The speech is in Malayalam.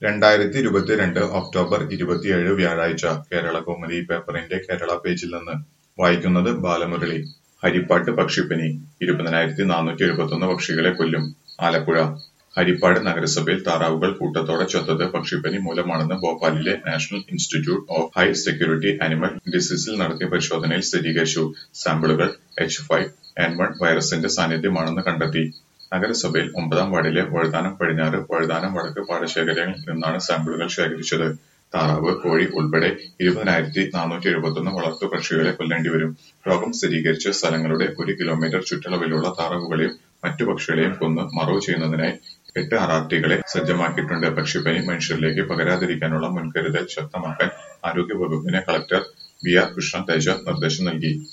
രണ്ടായിരത്തി ഇരുപത്തിരണ്ട് ഒക്ടോബർ ഇരുപത്തിയേഴ് വ്യാഴാഴ്ച കേരളകൗമുദി പേപ്പറിന്റെ കേരള പേജിൽ നിന്ന് വായിക്കുന്നത് ബാലമുരളി ഹരിപ്പാട്ട് പക്ഷിപ്പനി ഇരുപതിനായിരത്തി നാനൂറ്റി എഴുപത്തൊന്ന് പക്ഷികളെ കൊല്ലും ആലപ്പുഴ ഹരിപ്പാട് നഗരസഭയിൽ താറാവുകൾ കൂട്ടത്തോടെ ചത്തത് പക്ഷിപ്പനി മൂലമാണെന്ന് ഭോപ്പാലിലെ national institute of high security animal ഡിസീസിൽ നടത്തിയ പരിശോധനയിൽ സ്ഥിരീകരിച്ചു സാമ്പിളുകൾ എച്ച് ഫൈവ് എൻ വൺ വൈറസിന്റെ സാന്നിധ്യമാണെന്ന് കണ്ടെത്തി നഗരസഭയിൽ ഒമ്പതാം വാർഡിലെ വഴുതാനം പടിഞ്ഞാറ് വഴുതാനം വടക്ക് പാടശേഖരങ്ങളിൽ നിന്നാണ് സാമ്പിളുകൾ ശേഖരിച്ചത് താറാവ് കോഴി ഉൾപ്പെടെ ഇരുപതിനായിരത്തി നാനൂറ്റി എഴുപത്തൊന്ന് വളർത്തു പക്ഷികളെ കൊല്ലേണ്ടിവരും രോഗം സ്ഥിരീകരിച്ച സ്ഥലങ്ങളുടെ ഒരു കിലോമീറ്റർ ചുറ്റളവിലുള്ള താറാവുകളെയും മറ്റു പക്ഷികളെയും കൊന്ന് മറവ് ചെയ്യുന്നതിനായി എട്ട് ആർആർടികളെ സജ്ജമാക്കിയിട്ടുണ്ട് പക്ഷിപ്പനി മനുഷ്യരിലേക്ക് പകരാതിരിക്കാനുള്ള മുൻകരുതൽ ശക്തമാക്കാൻ ആരോഗ്യവകുപ്പിന് collector B R Krishna Teja നിർദ്ദേശം നൽകി